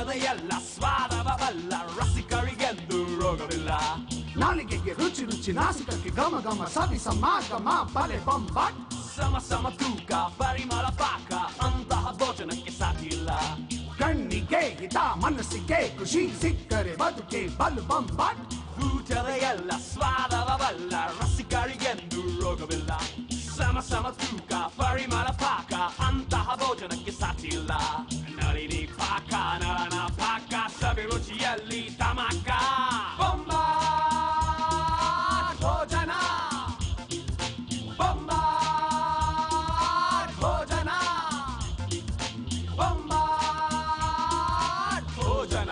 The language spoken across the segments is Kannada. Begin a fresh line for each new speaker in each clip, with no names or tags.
ಊಟದ ಎಲ್ಲ ಸ್ವಾದವ ಬಲ್ಲ ರಸಿಕರಿಗೆಂದು ರೋಗವಿಲ್ಲ
ನಾಲಿಗೆಗೆ ರುಚಿ ರುಚಿ ನಾಸಿಕಕ್ಕೆ ಘಮ ಘಮ ಸವಿ ಸಮಾಗಮ ಬಲೆ ಬೊಂಬಾಟ್
ಸಮ ಸಮ ತೂಕ ಪರಿಮಳ ಪಾಕ ಅಂತಹ ಭೋಜನಕ್ಕೆ ಸಾಧ್ಯ ಇಲ್ಲ
ಕಣ್ಣಿಗೆ ಹಿತ ಮನಸ್ಸಿಗೆ ಖುಷಿ ಸಿಕ್ಕರೆ ಬದುಕೆ ಬಲು ಬೊಂಬಾಟ್
ಊಟದ ಎಲ್ಲ ಸ್ವಾದವ ಬಲ್ಲ ರಸಿಕರಿಗೆಂದು ರೋಗವಿಲ್ಲ ಸಮ ಸಮ ತೂಕ ಪರಿಮಳ ಪಾಕ ಅಂತಹ ಭೋಜನಕ್ಕೆ ಸಾಧ್ಯ ಇಲ್ಲ ನಳಿನಿ ಪಾಕ ನಳನ ಪಾಕ ಸವಿ ರುಚಿಯಲ್ಲಿ ತಮಕ ಬೊಂಬಾಟ್ ಭೋಜನ ಬೊಂಬಾಟ್ ಭೋಜನ ಬೊಂಬಾಟ್ ಭೋಜನ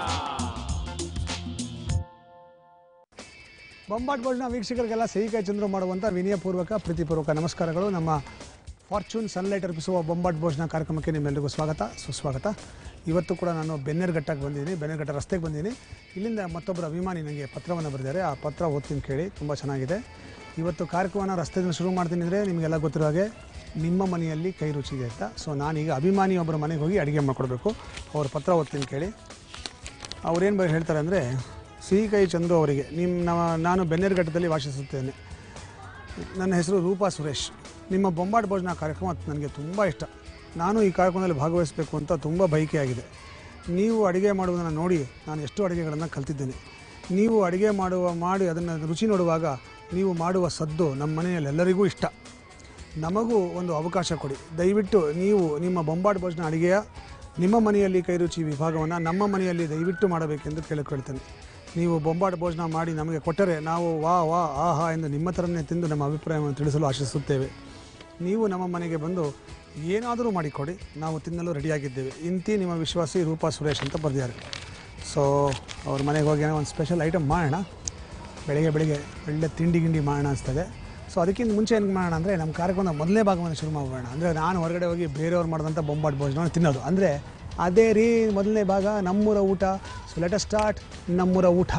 ಬೊಂಬಾಟ್ ಬೋರ್ಡ್ನ ವೀಕ್ಷಕರಿಗೆಲ್ಲ ಸಹಿಕಾಯಿ ಚಂದ್ರು ಮಾಡುವಂಥ ವಿನಯಪೂರ್ವಕ ಪ್ರೀತಿಪೂರ್ವಕ ನಮಸ್ಕಾರಗಳು ನಮ್ಮ ಫಾರ್ಚೂನ್ ಸನ್ಲೈಟ್ ಅರ್ಪಿಸುವ ಬೊಂಬಾಟ್ ಭೋಜನ ಕಾರ್ಯಕ್ರಮಕ್ಕೆ ನಿಮ್ಮೆಲ್ಲರಿಗೂ ಸ್ವಾಗತ ಸುಸ್ವಾಗತ ಇವತ್ತು ಕೂಡ ನಾನು ಬೆನ್ನೇರ್ಘಟ್ಟಕ್ಕೆ ಬಂದಿದ್ದೀನಿ ಬೆನ್ನೇರ್ಘಟ್ಟ ರಸ್ತೆಗೆ ಬಂದಿದ್ದೀನಿ ಇಲ್ಲಿಂದ ಮತ್ತೊಬ್ಬರು ಅಭಿಮಾನಿ ನನಗೆ ಪತ್ರವನ್ನು ಬರೆದಿದ್ದಾರೆ ಆ ಪತ್ರ ಓದ್ತೀನಿ ಕೇಳಿ ತುಂಬ ಚೆನ್ನಾಗಿದೆ ಇವತ್ತು ಕಾರ್ಯಕ್ರಮನ ರಸ್ತೆಯಿಂದ ಶುರು ಮಾಡ್ತೀನಿ ಅಂದರೆ ನಿಮಗೆಲ್ಲ ಗೊತ್ತಿರೋ ಹಾಗೆ ನಿಮ್ಮ ಮನೆಯಲ್ಲಿ ಕೈ ರುಚಿ ಇದೆ ಅಂತ ಸೊ ನಾನೀಗ ಅಭಿಮಾನಿ ಒಬ್ಬರ ಮನೆಗೆ ಹೋಗಿ ಅಡುಗೆ ಮಾಡಿಕೊಡ್ಬೇಕು ಅವ್ರ ಪತ್ರ ಓದ್ತೀನಿ ಕೇಳಿ ಅವ್ರೇನು ಬ ಹೇಳ್ತಾರೆ ಅಂದರೆ ಸಿಹಿ ಕೈ ಚಂದ್ರು ಅವರಿಗೆ ನಿಮ್ಮ ನಮ್ಮ- ನಾನು ಬೆನ್ನೇರುಘಟ್ಟದಲ್ಲಿ ವಾಸಿಸುತ್ತೇನೆ ನನ್ನ ಹೆಸರು ರೂಪಾ ಸುರೇಶ್ ನಿಮ್ಮ ಬೊಂಬಾಟ್ ಭೋಜನ ಕಾರ್ಯಕ್ರಮ ನನಗೆ ತುಂಬ ಇಷ್ಟ ನಾನು ಈ ಕಾರ್ಯಕ್ರಮದಲ್ಲಿ ಭಾಗವಹಿಸಬೇಕು ಅಂತ ತುಂಬ ಬಯಕೆಯಾಗಿದೆ ನೀವು ಅಡುಗೆ ಮಾಡುವುದನ್ನು ನೋಡಿ ನಾನು ಎಷ್ಟು ಅಡುಗೆಗಳನ್ನು ಕಲ್ತಿದ್ದೇನೆ ನೀವು ಅಡುಗೆ ಮಾಡುವ ಮಾಡಿ ಅದನ್ನು ರುಚಿ ನೋಡುವಾಗ ನೀವು ಮಾಡುವ ಸದ್ದು ನಮ್ಮ ಮನೆಯಲ್ಲಿ ಎಲ್ಲರಿಗೂ ಇಷ್ಟ ನಮಗೂ ಒಂದು ಅವಕಾಶ ಕೊಡಿ ದಯವಿಟ್ಟು ನೀವು ನಿಮ್ಮ ಬೊಂಬಾಟ್ ಭೋಜನ ಅಡುಗೆಯ ನಿಮ್ಮ ಮನೆಯಲ್ಲಿ ಕೈ ರುಚಿ ವಿಭಾಗವನ್ನು ನಮ್ಮ ಮನೆಯಲ್ಲಿ ದಯವಿಟ್ಟು ಮಾಡಬೇಕೆಂದು ಕೇಳಿಕೊಳ್ತೇನೆ ನೀವು ಬೊಂಬಾಟ್ ಭೋಜನ ಮಾಡಿ ನಮಗೆ ಕೊಟ್ಟರೆ ನಾವು ವಾ ವಾ ಆಹಾ ಎಂದು ನಿಮ್ಮ ಥರನೇ ತಿಂದು ನಮ್ಮ ಅಭಿಪ್ರಾಯವನ್ನು ತಿಳಿಸಲು ಆಶಿಸುತ್ತೇವೆ ನೀವು ನಮ್ಮ ಮನೆಗೆ ಬಂದು ಏನಾದರೂ ಮಾಡಿಕೊಡಿ ನಾವು ತಿನ್ನಲು ರೆಡಿಯಾಗಿದ್ದೇವೆ ಇಂತಿ ನಿಮ್ಮ ವಿಶ್ವಾಸಿ ರೂಪಾ ಸುರೇಶ್ ಅಂತ ಬರೆದಿದ್ದಾರೆ ಸೊ ಅವ್ರ ಮನೆಗೆ ಹೋಗಿ ಏನೋ ಒಂದು ಸ್ಪೆಷಲ್ ಐಟಮ್ ಮಾಡೋಣ ಬೆಳಿಗ್ಗೆ ಬೆಳಿಗ್ಗೆ ಒಳ್ಳೆ ತಿಂಡಿ ಗಿಂಡಿ ಮಾಡೋಣ ಅನಿಸ್ತದೆ ಸೊ ಅದಕ್ಕಿಂತ ಮುಂಚೆ ಏನು ಮಾಡೋಣ ಅಂದರೆ ನಮ್ಮ ಕಾರ್ಯಕ್ರಮದ ಮೊದಲನೇ ಭಾಗವನ್ನು ಶುರು ಮಾಡೋಣ ಅಂದರೆ ನಾನು ಹೊರಗಡೆ ಹೋಗಿ ಬೇರೆಯವ್ರು ಮಾಡಿದಂಥ ಬೊಂಬಾಟ್ ಭೋಜನ ತಿನ್ನೋದು ಅಂದರೆ ಅದೇ ರೀ ಮೊದಲನೇ ಭಾಗ ನಮ್ಮೂರ ಊಟ ಸೊ ಲೆಟ್ ಸ್ಟಾರ್ಟ್ ನಮ್ಮೂರ ಊಟ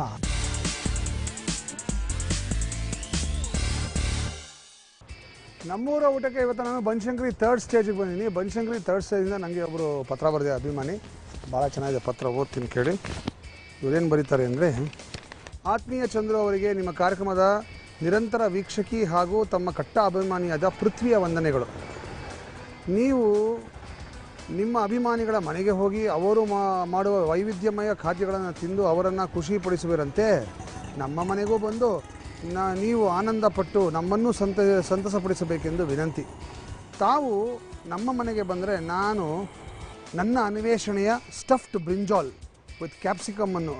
ನಮ್ಮೂರ ಊಟಕ್ಕೆ ಇವತ್ತು ನಾನು ಬನಶಂಕರಿ ತರ್ಡ್ ಸ್ಟೇಜಿಗೆ ಬಂದಿದ್ದೀನಿ ಬನಶಂಕರಿ ತರ್ಡ್ ಸ್ಟೇಜಿಂದ ನನಗೆ ಒಬ್ಬರು ಪತ್ರ ಬರೆದಿದೆ ಅಭಿಮಾನಿ ಭಾಳ ಚೆನ್ನಾಗಿದೆ ಪತ್ರ ಓದ್ತೀನಿ ಕೇಳಿ ಇವರೇನು ಬರೀತಾರೆ ಅಂದರೆ ಆತ್ಮೀಯ ಚಂದ್ರು ಅವರಿಗೆ ನಿಮ್ಮ ಕಾರ್ಯಕ್ರಮದ ನಿರಂತರ ವೀಕ್ಷಕಿ ಹಾಗೂ ತಮ್ಮ ಕಟ್ಟ ಅಭಿಮಾನಿಯಾದ ಪೃಥ್ವಿಯ ವಂದನೆಗಳು ನೀವು ನಿಮ್ಮ ಅಭಿಮಾನಿಗಳ ಮನೆಗೆ ಹೋಗಿ ಅವರು ಮಾ- ಮಾಡುವ ವೈವಿಧ್ಯಮಯ ಖಾದ್ಯಗಳನ್ನು ತಿಂದು ಅವರನ್ನು ಖುಷಿಪಡಿಸುವಿರಂತೆ ನಮ್ಮ ಮನೆಗೂ ಬಂದು ನಾ ನೀವು ಆನಂದಪಟ್ಟು ನಮ್ಮನ್ನು ಸಂತ ಸಂತಸಪಡಿಸಬೇಕೆಂದು ವಿನಂತಿ ತಾವು ನಮ್ಮ ಮನೆಗೆ ಬಂದರೆ ನಾನು ನನ್ನ ಅನ್ವೇಷಣೆಯ ಸ್ಟಫ್ಡ್ ಬ್ರಿಂಜಾಲ್ ವಿತ್ ಕ್ಯಾಪ್ಸಿಕಮ್ಮನ್ನು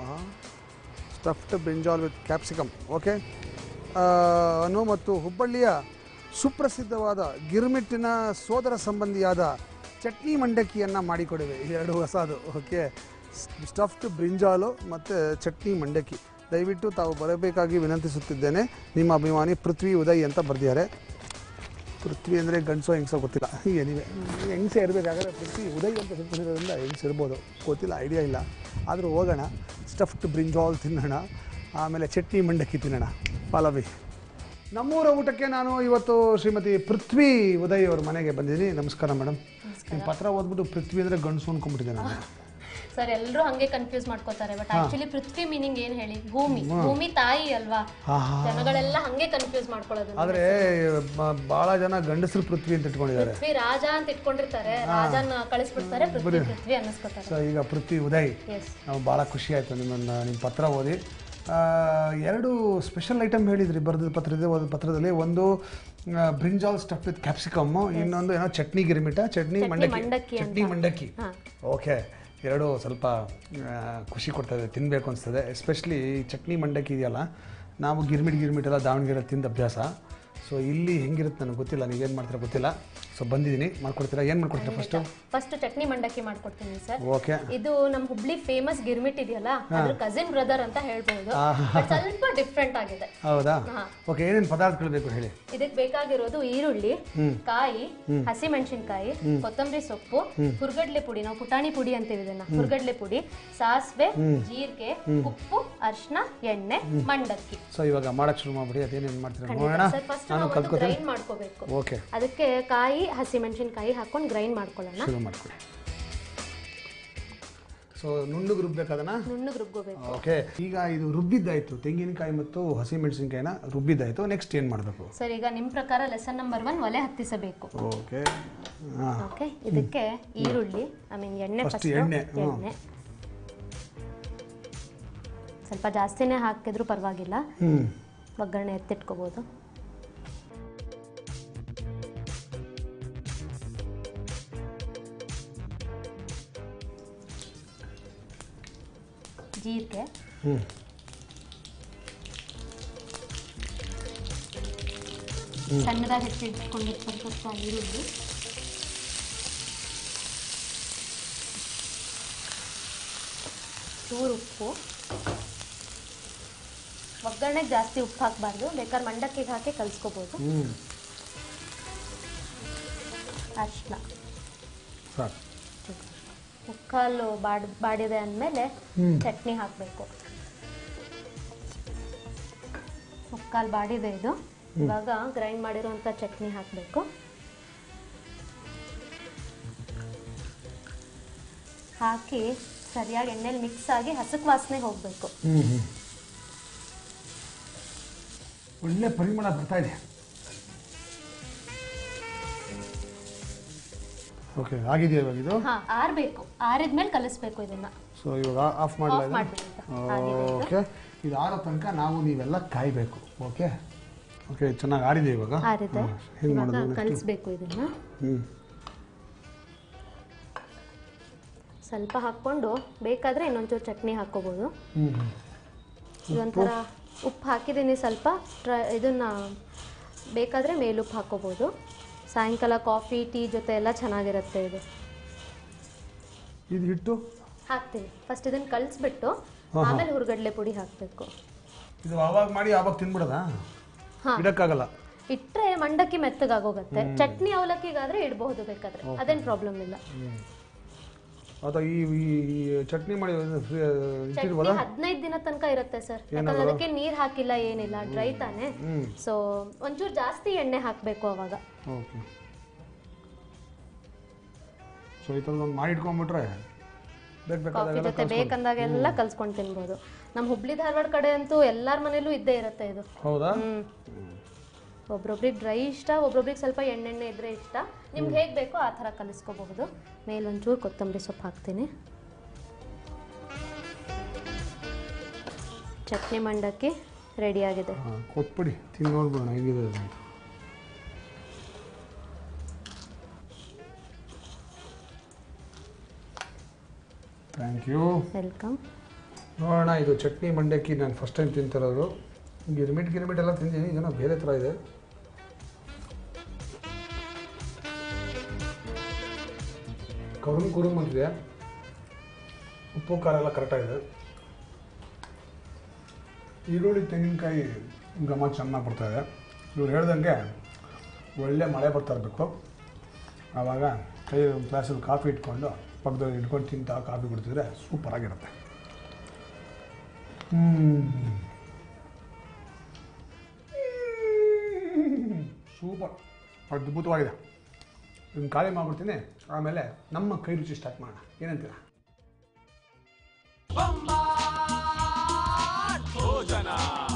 stuffed brinjal with capsicum okay ಅನ್ನು ಮತ್ತು ಹುಬ್ಬಳ್ಳಿಯ ಸುಪ್ರಸಿದ್ಧವಾದ ಗಿರ್ಮಿಟ್ಟಿನ ಸೋದರ ಸಂಬಂಧಿಯಾದ ಚಟ್ನಿ ಮಂಡಕ್ಕಿಯನ್ನು ಮಾಡಿಕೊಡುವೆ ಎರಡು ಹೊಸದು ಓಕೆ ಸ್ಟಫ್ಡ್ ಬ್ರಿಂಜಾಲು ಮತ್ತು ಚಟ್ನಿ ಮಂಡಕ್ಕಿ ದಯವಿಟ್ಟು ತಾವು ಬರಬೇಕಾಗಿ ವಿನಂತಿಸುತ್ತಿದ್ದೇನೆ ನಿಮ್ಮ ಅಭಿಮಾನಿ ಪೃಥ್ವಿ ಉದಯ್ ಅಂತ ಬರೆದಿದ್ದಾರೆ ಪೃಥ್ವಿ ಅಂದರೆ ಗಂಡಸೋ ಹೆಂಗಸೋ ಗೊತ್ತಿಲ್ಲ ಏನಿವೆ ಹೆಂಗಸೆ ಇರಬೇಕಾದ್ರೆ ಪೃಥ್ವಿ ಉದಯ್ ಅಂತ ಸುತ್ತಿರೋದ್ರಿಂದ ಹೆಂಗಸ ಇರ್ಬೋದು ಗೊತ್ತಿಲ್ಲ ಐಡಿಯಾ ಇಲ್ಲ ಆದರೂ ಹೋಗೋಣ ಸ್ಟಫ್ಡ್ ಬ್ರಿಂಜಾಲ್ ತಿನ್ನೋಣ ಆಮೇಲೆ ಚಟ್ನಿ ಮಂಡಕ್ಕಿ ತಿನ್ನೋಣ ಪಾಲವಿ ನಮ್ಮೂರ ಊಟಕ್ಕೆ ನಾನು ಇವತ್ತು ಶ್ರೀಮತಿ ಪೃಥ್ವಿ ಉದಯ್ ಅವ್ರ ಮನೆಗೆ ಬಂದಿದ್ದೀನಿ ನಮಸ್ಕಾರ ಮೇಡಮ್ ನಿಮ್ಮ ಪತ್ರ ಓದ್ಬಿಟ್ಟು ಪೃಥ್ವಿ ಅಂದರೆ ಗಂಡಸು ಅಂದ್ಕೊಂಡ್ಬಿಟ್ಟಿದ್ದೆ ನಾನು
ಸರ್ ಎಲ್ಲರೂ ಹಂಗೆ ಕನ್ಫ್ಯೂಸ್ ಮಾಡ್ಕೋತಾರೆ ಬಟ್ ಆಕ್ಚುಲಿ ಪೃಥ್ವಿ ಮೀನಿಂಗ್ ಏನ್ ಹೇಳಿ ಭೂಮಿ ಭೂಮಿ ತಾಯಿ ಅಲ್ವಾ ಜನಗಳೆಲ್ಲ ಹಂಗೆ ಕನ್ಫ್ಯೂಸ್ ಮಾಡ್ಕೊಳ್ಳೋದು
ಆದರೆ ಭಾಳ ಜನ ಗಂಡಸರು ಪೃಥ್ವಿ ಅಂತ ಇಟ್ಕೊಂಡಿದ್ದಾರೆ
ಪೃಥ್ವಿ ರಾಜ ಅಂತ ಇಟ್ಕೊಂಡಿರ್ತಾರೆ ರಾಜನ ಕಳಿಸ್ಬಿಡ್ತಾರೆ ಪೃಥ್ವಿ ಪೃಥ್ವಿ ಅನ್ನಿಸ್ಕೋತಾರೆ
ಸೊ ಈಗ ಪೃಥ್ವಿ ಉದಯ್
ಎಸ್
ನಾವು ಭಾಳ ಖುಷಿ ಆಯಿತು ನಿಮ್ಮನ್ನು ನಿಮ್ಮ ಪತ್ರ ಓದಿ ಆ, ಎರಡು ಸ್ಪೆಷಲ್ ಐಟಮ್ ಹೇಳಿದ್ರಿ ಬರೆದ ಪತ್ರದ ಓದಿದ ಪತ್ರದಲ್ಲಿ ಒಂದು ಬ್ರಿಂಜಾಲ್ ಸ್ಟಫ್ ವಿತ್ ಕ್ಯಾಪ್ಸಿಕಮ್ಮು ಇನ್ನೊಂದು ಏನೋ ಚಟ್ನಿ ಗಿರ್ಮಿಟ ಚಟ್ನಿ ಮಂಡಕ್ಕಿ
ಮಂಡಕ್ಕಿ
ಚಟ್ನಿ ಮಂಡಕ್ಕಿ ಓಕೆ ಎರಡು ಸ್ವಲ್ಪ ಆ, ಖುಷಿ ಕೊಡ್ತದೆ ತಿನ್ನಬೇಕು ಅನಿಸ್ತದೆ ಎಸ್ಪೆಷಲಿ ಚಟ್ನಿ ಮಂಡಕ್ಕಿ ಇದೆಯಲ್ಲ ನಾವು ಗಿರ್ಮಿಟ್ ಗಿರ್ಮಿಟ್ ಎಲ್ಲ ದಾವಣಗೆರೆ ತಿಂದ ಅಭ್ಯಾಸ ಸೊ ಇಲ್ಲಿ ಹೆಂಗಿರುತ್ತೆ ನನಗೆ ಗೊತ್ತಿಲ್ಲ ನೀವೇನು ಮಾಡ್ತೀರಾ ಗೊತ್ತಿಲ್ಲ ಸೊ ಬಂದಿದ್ದೀನಿ ಮಾಡ್ಕೊಡ್ತೀರಾ ಏನು ಮಾಡ್ಕೊಡ್ತೀರಾ ಫಸ್ಟು
ಫಸ್ಟ್ ಚಟ್ನಿ ಮಂಡಕ್ಕಿ ಮಾಡ್ಕೊಡ್ತೀನಿ ಸರ್
ಓಕೆ
ಇದು ನಮ್ಮ ಹುಬ್ಳಿ ಫೇಮಸ್ ಗಿರ್ಮಿಟ್ ಇದೆಯಲ್ಲ ಅದ್ರ ಕಸಿನ್ ಬ್ರದರ್ ಅಂತ ಹೇಳ್ಬೋದು ಬಟ್ ಸ್ವಲ್ಪ ಡಿಫ್ರೆಂಟ್ ಆಗಿದೆ
ಹೌದಾ
ಹಾ.
ಓಕೆ ಏನೇನು ಪದಾರ್ಥಗಳು ಬೇಕು ಹೇಳಿ
ಇದಕ್ಕೆ ಬೇಕಾಗಿರೋದು ಈರುಳ್ಳಿ ಕಾಯಿ ಹಸಿ ಮೆಣಸಿನಕಾಯಿ ಕೊತ್ತಂಬರಿ ಸೊಪ್ಪು ಹುರ್ಗಡ್ಲೆ ಪುಡಿ ನಾವು ಪುಟಾಣಿ ಪುಡಿ ಅಂತೀವಿ ಇದನ್ನ ಹುರ್ಗಡ್ಲೆ ಪುಡಿ ಸಾಸಿವೆ ಜೀರಿಗೆ ಉಪ್ಪು ಅರ್ಶಿನ ಎಣ್ಣೆ ಮಂಡಕ್ಕಿ
ಸೊ ಇವಾಗ ಮಾಡಕ್ಕೆ ಶುರು ಮಾಡ್ಬಿಡಿ ಅದೇನೇನು ಮಾಡ್ತೀರಾ ನೋಡೋಣ
ಸರ್ ಫಸ್ಟ್
ನಾನು
ನಾವು
ಕಲ್ತ್ಕೊತೀನಿ
ಗ್ರೈಂಡ್ ಮಾಡ್ಕೋಬೇಕು
ಓಕೆ
ಅದಕ್ಕೆ ಕಾಯಿ ಹಸಿ ಮೆಣಸಿನಕಾಯಿ ಹಾಕೊಂಡು ಗ್ರೈಂಡ್ ಮಾಡ್ಕೊಳ್ಳೋಣ
ಶುರು ಮಾಡ್ಕೊಳ್ಳಿ ಸೊ ನುಣ್ಣಗೆ ರುಬ್ಬೇಕು ಅದನ್ನ
ನುಣ್ಣಗೆ ರುಬ್ಕೋಬೇಕು
ಓಕೆ ಈಗ ಇದು ರುಬ್ಬಿದ್ದಾಯ್ತು ತೆಂಗಿನಕಾಯಿ ಮತ್ತು ಹಸಿಮೆಣಸಿನಕಾಯಿನ ರುಬ್ಬಿದ್ದಾಯ್ತು ನೆಕ್ಸ್ಟ್ ಏನು ಮಾಡಬೇಕು
ಸರ್ ಈಗ ನಿಮ್ಮ ಪ್ರಕಾರ ಲೆಸನ್ ನಂಬರ್ ಒನ್ ಒಲೆ ಹತ್ತಿಸಬೇಕು
ಓಕೆ ಹಾಂ
ಓಕೆ ಇದಕ್ಕೆ ಈರುಳ್ಳಿ ಐ ಮೀನ್ ಎಣ್ಣೆ
First
ಫಸ್ಟ್
ಎಣ್ಣೆ, ಹ್ಮ್.
ಎಣ್ಣೆ ಸ್ವಲ್ಪ ಜಾಸ್ತಿನೇ ಹಾಕಿದ್ರು ಪರವಾಗಿಲ್ಲ
ಹ್ಞೂ
ಒಗ್ಗರಣೆ ಎತ್ತಿಟ್ಕೋಬೋದು ಜೀರಿಗೆ
ಹ್ಞೂ
ಸಣ್ಣದಾಗಿ ಹೆಚ್ಚಿಟ್ಕೊಂಡಿರ್ತಕ್ಕಂಥ ಈರುಳ್ಳಿ ಚೂರು ಉಪ್ಪು ಒಗ್ಗರಣೆಗೆ ಜಾಸ್ತಿ ಉಪ್ಪು ಹಾಕಬಾರ್ದು ಬೇಕಾದ್ರೆ ಮಂಡಕ್ಕಿಗೆ ಹಾಕಿ ಕಲಿಸ್ಕೋಬೋದು
ಹ್ಞೂ
ಅರ್ಶಿನ
ಸಾಕು
ಮುಕ್ಕಾಲು ಬಾಡ್ ಬಾಡಿದೆ ಅಂದಮೇಲೆ ಚಟ್ನಿ ಹಾಕಬೇಕು ಮುಕ್ಕಾಲು ಬಾಡಿದೆ ಇದು ಇವಾಗ ಗ್ರೈಂಡ್ ಮಾಡಿರುವಂಥ ಚಟ್ನಿ ಹಾಕಬೇಕು ಹಾಕಿ ಸರಿಯಾಗಿ ಎಣ್ಣೆಲಿ ಮಿಕ್ಸ್ ಆಗಿ ಹಸಕ್ ವಾಸನೆ ಹೋಗಬೇಕು
ಹ್ಞೂ ಹ್ಞೂ ಒಳ್ಳೆ ಪರಿಮಳ ಬರ್ತಾ ಇದೆ ಓಕೆ ಆಗಿದೆಯಾ ಇವಾಗ ಇದು
ಹಾ ಆರ್ಬೇಕು ಆರಿದ್ಮೇಲೆ ಕಲಿಸ್ಬೇಕು ಇದನ್ನ
ಸೊ ಇವಾಗ ಆಫ್ ಮಾಡಲ
ಆಫ್ ಮಾಡ್ಬಿಡಿ ಅಂತ. ಆಗಿದೆ ಇದು.
ಓಕೆ ಇದು ಆರೋ ತನಕ ನಾವು ನೀವೆಲ್ಲ ಕಾಯಬೇಕು ಓಕೆ ಓಕೆ ಚೆನ್ನಾಗಿ ಆರಿದೆ ಇವಾಗ
ಆರಿದೆ
ಹೆಂಗೆ
ಇವಾಗ
ಮಾಡೋದು
ಕಲಿಸ್ಬೇಕು ಇದನ್ನ
ಹ್ಞೂ
ಸ್ವಲ್ಪ ಹಾಕ್ಕೊಂಡು ಬೇಕಾದ್ರೆ ಇನ್ನೊಂಚೂರು ಚಟ್ನಿ ಹಾಕ್ಕೋಬೋದು
ಹ್ಞೂ ಹ್ಞೂ
ಇದೊಂಥರ ಉಪ್ಪು ಹಾಕಿದ್ದೀನಿ ಸ್ವಲ್ಪ ಟ್ರೈ ಇದನ್ನ ಬೇಕಾದರೆ ಮೇಲುಪ್ಪು ಹಾಕ್ಕೋಬೋದು ಸಾಯಂಕಾಲ ಕಾಫಿ ಟೀ ಜೊತೆ ಎಲ್ಲ ಚೆನ್ನಾಗಿರುತ್ತೆ ಇದು
ಇದು ಹಿಟ್ಟು
ಹಾಕ್ತೀನಿ ಫಸ್ಟ್ ಇದನ್ನು ಕಳಿಸ್ಬಿಟ್ಟು ಆಮೇಲೆ ಹುರ್ಗಡ್ಲೆ ಪುಡಿ ಹಾಕಬೇಕು
ಇದು ಆವಾಗ ಮಾಡಿ ಆವಾಗ ತಿನ್ಬಿಡೋದಾ
ಹಾ.
ಇಡಕ್ಕಾಗಲ್ಲ
ಇಟ್ಟರೆ ಮಂಡಕ್ಕಿ ಮೆತ್ತಗಾಗೋಗುತ್ತೆ ಚಟ್ನಿ ಅವಲಕ್ಕಿಗಾದ್ರೆ ಇಡಬಹುದು ಬೇಕಾದ್ರೆ ಅದೇನು ಪ್ರಾಬ್ಲಮ್ ಇಲ್ಲ
ಅಥವಾ ಈ ಈ- ಈ ಚಟ್ನಿ ಮಾಡಿ
ಚಟ್ನಿ
ಇಟ್ಟಿರ್ಬೋದಾ
ಹದಿನೈದು ದಿನ ತನಕ ಇರುತ್ತೆ ಸರ್ ಯಾಕಂದ್ರೆ ಅದಕ್ಕೆ ನೀರು ಹಾಕಿಲ್ಲ ಏನಿಲ್ಲ ಡ್ರೈ ತಾನೆ ಸೊ ಒಂಚೂರು ಜಾಸ್ತಿ ಎಣ್ಣೆ ಹಾಕಬೇಕು ಅವಾಗ
ಓಕೆ ಸೊ ಈ ಥರದ್ದು ಒಂದು ಮಾಡಿ ಇಟ್ಕೊಂಡ್ಬಿಟ್ರೆ ಬೇಕು
ಕಾಫಿ
ಬೇಕಾದಾಗೆಲ್ಲ
ಜೊತೆ ಬೇಕಂದಾಗೆಲ್ಲ ಕಲ್ಸ್ಕೊಂಡು ತಿನ್ಬೋದು ನಮ್ಮ ಹುಬ್ಳಿ ಧಾರವಾಡ ಕಡೆ ಅಂತೂ ಎಲ್ಲಾರ ಮನೇಲೂ ಇದ್ದೇ ಇರುತ್ತೆ ಇದು
ಹೌದಾ
ಹ್ಮ್ ಒಬ್ರೊಬ್ರಿಗೆ ಡ್ರೈ ಇಷ್ಟ ಒಬ್ರೊಬ್ರಿಗೆ ಸ್ವಲ್ಪ ಎಣ್ಣೆಣ್ಣೆ ಇದ್ರೆ ಇಷ್ಟ ನಿಮ್ಗೆ ಹೇಗೆ ಬೇಕೋ ಆ ಥರ ಕಲಿಸ್ಕೋಬಹುದು ಮೇಲೆ ಒಂಚೂರು ಕೊತ್ತಂಬರಿ ಸೊಪ್ಪು ಹಾಕ್ತೀನಿ ಚಟ್ನಿ ಮಂಡಕ್ಕಿ ರೆಡಿಯಾಗಿದೆ
ಹಾಂ ಕೊಟ್ಬಿಡಿ ತಿಂದು ನೋಡ್ಬಿಡೋಣ ಹೆಂಗಿದೆ ಅದು ಅಂತ ಥ್ಯಾಂಕ್ ಯು
ವೆಲ್ಕಮ್
ನೋಡೋಣ ಇದು ಚಟ್ನಿ ಮಂಡಕ್ಕಿ ನಾನು ಫಸ್ಟ್ ಟೈಮ್ ತಿಂತಿರೋದು ಗಿರ್ಮಿಟ್ ಗಿರ್ಮಿಟ್ ಎಲ್ಲ ತಿಂತೀನಿ ಏನೋ ಬೇರೆ ಥರ ಇದೆ ಕರುಮ್ ಕುರುಮ್ ಅಂತಿದೆ ಉಪ್ಪು ಖಾರ ಎಲ್ಲ ಕರೆಕ್ಟಾಗಿದೆ ಈರುಳ್ಳಿ ತೆಂಗಿನಕಾಯಿ ಘಮ ಚೆನ್ನಾಗಿ ಬರ್ತಾ ಇದೆ ಇವ್ರು ಹೇಳ್ದಂಗೆ ಒಳ್ಳೆ ಮಳೆ ಬರ್ತಾ ಇರಬೇಕು ಆವಾಗ ಕೈ ಒಂದು ಗ್ಲಾಸಲ್ಲಿ ಕಾಫಿ ಇಟ್ಕೊಂಡು ಪಕ್ಕದಲ್ಲಿ ಇಟ್ಕೊಂಡು ತಿಂತಾ ಕಾಫಿ ಕುಡ್ತಿದ್ರೆ ಸೂಪರಾಗಿರುತ್ತೆ ಸೂಪರ್ ಅದ್ಭುತವಾಗಿದೆ ಇದನ್ನು ಖಾಲಿ ಮಾಡ್ಬಿಡ್ತೀನಿ ಆಮೇಲೆ ನಮ್ಮ ಕೈ ರುಚಿ ಸ್ಟಾರ್ಟ್ ಮಾಡೋಣ ಏನಂತೀರಾ
ಬೊಂಬಾಟ್ ಭೋಜನ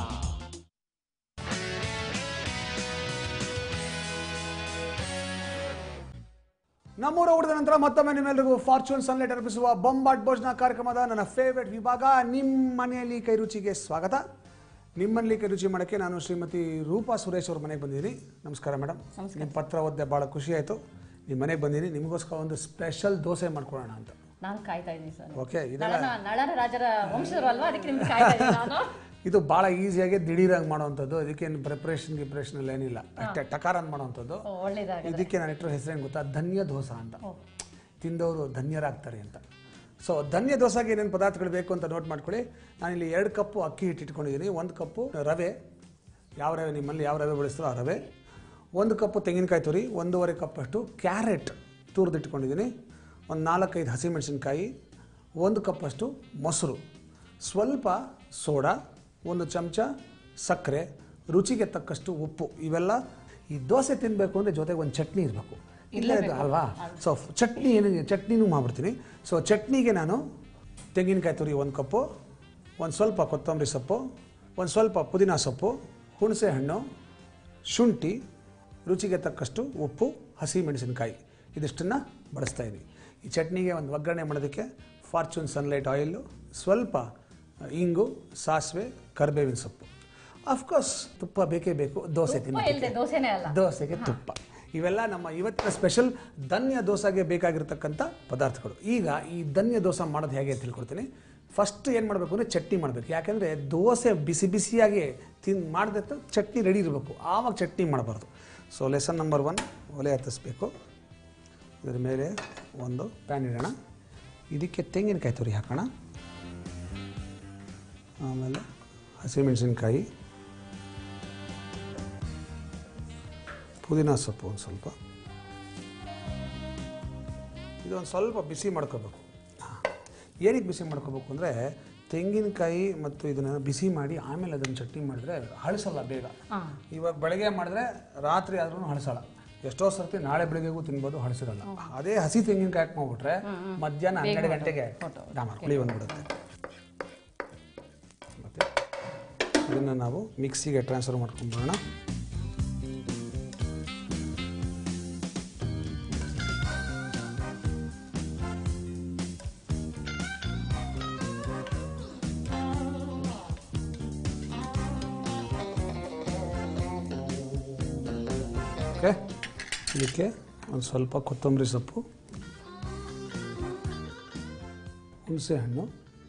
ನಮ್ಮೂರ ಹೊಡೆದ ನಂತರ ಮತ್ತೊಮ್ಮೆ ನಿಮ್ಮೆಲ್ಲರಿಗೂ ಫಾರ್ಚೂನ್ ಸನ್ಲೈಟ್ ಅರ್ಪಿಸುವ ಬೊಂಬಾಟ್ ಭೋಜನ ಕಾರ್ಯಕ್ರಮದ ನನ್ನ ಫೇವ್ರೆಟ್ ವಿಭಾಗ ನಿಮ್ಮ ಮನೆಯಲ್ಲಿ ಕೈ ರುಚಿಗೆ ಸ್ವಾಗತ ನಿಮ್ಮಲ್ಲಿ ಕೈ ರುಚಿ ಮಾಡೋಕ್ಕೆ ನಾನು ಶ್ರೀಮತಿ ರೂಪಾ ಸುರೇಶ್ ಅವ್ರ ಮನೆಗೆ ಬಂದಿದ್ದೀನಿ ನಮಸ್ಕಾರ ಮೇಡಮ್ ನಿಮ್ಮ ಪತ್ರ ಓದ್ದೆ ಭಾಳ ಖುಷಿ ಆಯಿತು ನಿಮ್ಮ ಮನೆಗೆ ಬಂದಿದ್ದೀನಿ ನಿಮಗೋಸ್ಕರ ಒಂದು ಸ್ಪೆಷಲ್ ದೋಸೆ ಮಾಡ್ಕೊಳ್ಳೋಣ ಅಂತ
ನಾನು ಕಾಯ್ತಾ ಇದ್ದೀನಿ ಸರ್
ಓಕೆ ಇದೆಲ್ಲ
ನಳನ ನಳನ ರಾಜರ ವಂಶದವರು ಅಲ್ವಾ ಅದಕ್ಕೆ ನಿಮ್ಗೆ ಕಾಯ್ತಾ ಇದ್ದೀನಿ ನಾನು
ಇದು ಭಾಳ ಈಸಿಯಾಗಿ ದಿಢೀರಾಗಿ ಮಾಡೋವಂಥದ್ದು ಇದಕ್ಕೇನು ಪ್ರಿಪ್ರೇಷನ್ ಗಿಪ್ರೇಷನ್ ಎಲ್ಲ ಏನಿಲ್ಲ ಅಷ್ಟೇ ಟಕಾರನ್ ಮಾಡೋವಂಥದ್ದು
ಓ, ಒಳ್ಳೇದಾಗ
ಇದಕ್ಕೆ ನಾನು ಇಟ್ಟಿರೋ ಹೆಸರೇನು ಗೊತ್ತಾ ಧನ್ಯ ದೋಸೆ ಅಂತ ತಿಂದವರು ಧನ್ಯರಾಗ್ತಾರೆ ಅಂತ ಸೊ ಧನ್ಯ ದೋಸೆಗೆ ಏನೇನು ಪದಾರ್ಥಗಳು ಬೇಕು ಅಂತ ನೋಟ್ ಮಾಡ್ಕೊಳ್ಳಿ ನಾನಿಲ್ಲಿ ಎರಡು ಕಪ್ಪು ಅಕ್ಕಿ ಹಿಟ್ಟು ಇಟ್ಕೊಂಡಿದ್ದೀನಿ ಒಂದು ಕಪ್ಪು ರವೆ ಯಾವ ರವೆ ನಿಮ್ಮಲ್ಲಿ ಯಾವ ರವೆ ಬಳಸ್ತಾರೋ ಆ ರವೆ ಒಂದು ಕಪ್ಪು ತೆಂಗಿನಕಾಯಿ ತುರಿ ಒಂದೂವರೆ ಕಪ್ಪಷ್ಟು ಕ್ಯಾರೆಟ್ ತುರಿದಿಟ್ಕೊಂಡಿದ್ದೀನಿ ಒಂದು ನಾಲ್ಕೈದು ಹಸಿಮೆಣಸಿನ್ಕಾಯಿ ಒಂದು ಕಪ್ಪಷ್ಟು ಮೊಸರು ಸ್ವಲ್ಪ ಸೋಡಾ ಒಂದು ಚಮಚ ಸಕ್ಕರೆ ರುಚಿಗೆ ತಕ್ಕಷ್ಟು ಉಪ್ಪು ಇವೆಲ್ಲ ಈ ದೋಸೆ ತಿನ್ನಬೇಕು ಅಂದರೆ ಜೊತೆಗೆ ಒಂದು ಚಟ್ನಿ ಇರಬೇಕು ಇಲ್ಲೇ ಇದು ಅಲ್ವಾ ಸೊ ಚಟ್ನಿ ಏನಿದೆ ಚಟ್ನಿನೂ ಮಾಡ್ಬಿಡ್ತೀನಿ ಸೊ ಚಟ್ನಿಗೆ ನಾನು ತೆಂಗಿನಕಾಯಿ ತುರಿ ಒಂದು ಕಪ್ಪು ಒಂದು ಸ್ವಲ್ಪ ಕೊತ್ತಂಬರಿ ಸೊಪ್ಪು ಒಂದು ಸ್ವಲ್ಪ ಪುದೀನ ಸೊಪ್ಪು ಹುಣಸೆ ಹಣ್ಣು ಶುಂಠಿ ರುಚಿಗೆ ತಕ್ಕಷ್ಟು ಉಪ್ಪು ಹಸಿ ಮೆಣಸಿನಕಾಯಿ ಇದಿಷ್ಟನ್ನು ಬಳಸ್ತಾ ಇದ್ದೀವಿ ಈ ಚಟ್ನಿಗೆ ಒಂದು ಒಗ್ಗರಣೆ ಮಾಡೋದಕ್ಕೆ ಫಾರ್ಚೂನ್ ಸನ್ಲೈಟ್ ಆಯಿಲು ಸ್ವಲ್ಪ ಇಂಗು ಸಾಸಿವೆ ಕರಿಬೇವಿನ ಸೊಪ್ಪು ಅಫ್ಕೋರ್ಸ್ ತುಪ್ಪ ಬೇಕೇ ಬೇಕು ದೋಸೆ
ತುಪ್ಪ ಇಲ್ದೆ
ತಿನ್ನೋದಕ್ಕೆ
ದೋಸೆನೇ ಅಲ್ಲ
ದೋಸೆಗೆ ತುಪ್ಪ ಇವೆಲ್ಲ ನಮ್ಮ ಇವತ್ತಿನ ಸ್ಪೆಷಲ್ ಧನ್ಯ ದೋಸೆಗೆ ಬೇಕಾಗಿರ್ತಕ್ಕಂಥ ಪದಾರ್ಥಗಳು ಈಗ ಈ ಧನ್ಯ ದೋಸೆ ಮಾಡೋದು ಹೇಗೆ ಅಂತ ತಿಳ್ಕೊಡ್ತೀನಿ ಫಸ್ಟ್ ಏನು ಮಾಡಬೇಕು ಅಂದರೆ ಚಟ್ನಿ ಮಾಡಬೇಕು ಯಾಕೆಂದರೆ ದೋಸೆ ಬಿಸಿ ಬಿಸಿಯಾಗಿ ತಿನ್ ಮಾಡಿದ ಚಟ್ನಿ ರೆಡಿ ಇರಬೇಕು ಆವಾಗ ಚಟ್ನಿ ಮಾಡಬಾರ್ದು ಸೊ ಲೆಸನ್ ನಂಬರ್ ಒನ್ ಒಲೆ ಹತ್ತಿಸ್ಬೇಕು ಇದರ ಮೇಲೆ ಒಂದು ಪ್ಯಾನ್ ಇಡೋಣ ಇದಕ್ಕೆ ತೆಂಗಿನಕಾಯಿ ತುರಿ ಹಾಕೋಣ ಆಮೇಲೆ ಹಸಿಮೆಣಸಿನ್ಕಾಯಿ ಪುದೀನ ಸೊಪ್ಪು ಒಂದು ಸ್ವಲ್ಪ ಇದೊಂದು ಸ್ವಲ್ಪ ಬಿಸಿ ಮಾಡ್ಕೋಬೇಕು ಏನಕ್ಕೆ ಬಿಸಿ ಮಾಡ್ಕೋಬೇಕು ಅಂದರೆ ತೆಂಗಿನಕಾಯಿ ಮತ್ತು ಇದನ್ನು ಬಿಸಿ ಮಾಡಿ ಆಮೇಲೆ ಅದನ್ನು ಚಟ್ನಿ ಮಾಡಿದ್ರೆ ಹಳಸಲ್ಲ ಬೇಗ ಇವಾಗ ಬೆಳಗ್ಗೆ ಮಾಡಿದ್ರೆ ರಾತ್ರಿ ಆದ್ರೂ ಹಳಸಲ್ಲ ಎಷ್ಟೋ ಸರ್ತಿ ನಾಳೆ ಬೆಳಗ್ಗೆಗೂ ತಿನ್ಬೋದು ಹಳಸಿರಲ್ಲ ಅದೇ ಹಸಿ ತೆಂಗಿನಕಾಯಿ ಹಾಕಿ ಮಾಡ್ಬಿಟ್ರೆ ಮಧ್ಯಾಹ್ನ ಹನ್ನೆರಡು ಗಂಟೆಗೆ ಡಾಮರ್ ಹುಳಿ ಬಂದ್ಬಿಡುತ್ತೆ ಮತ್ತೆ ಇದನ್ನು ನಾವು ಮಿಕ್ಸಿಗೆ ಟ್ರಾನ್ಸ್ಫರ್ ಮಾಡ್ಕೊಂಡ್ಬಿಡೋಣ ಓಕೆ ಇದಕ್ಕೆ ಒಂದು ಸ್ವಲ್ಪ ಕೊತ್ತಂಬರಿ ಸೊಪ್ಪು ಹುಣಸೆ ಹಣ್ಣು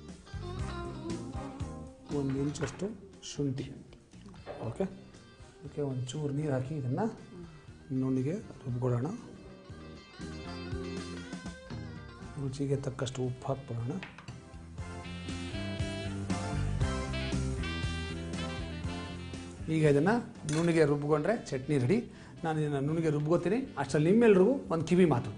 ಒಂದು ಇಂಚಷ್ಟು ಶುಂಠಿ ಓಕೆ ಅದಕ್ಕೆ ಒಂದು ಚೂರು ನೀರು ಹಾಕಿ ಇದನ್ನು ನುಣ್ಣಿಗೆ ರುಬ್ಕೊಳ್ಳೋಣ ರುಚಿಗೆ ತಕ್ಕಷ್ಟು ಉಪ್ಪು ಹಾಕ್ಬಿಡೋಣ ಈಗ ಇದನ್ನು ನುಣ್ಣಿಗೆ ರುಬ್ಕೊಂಡ್ರೆ ಚಟ್ನಿ ರೆಡಿ ನಾನು ಇದನ್ನು ನುಣ್ಣಿಗೆ ರುಬ್ಕೋತೀನಿ ಅಷ್ಟರಲ್ಲಿ ನಿಮ್ಮೆಲ್ರಿಗೂ ಒಂದು ಕಿವಿ ಮಾತು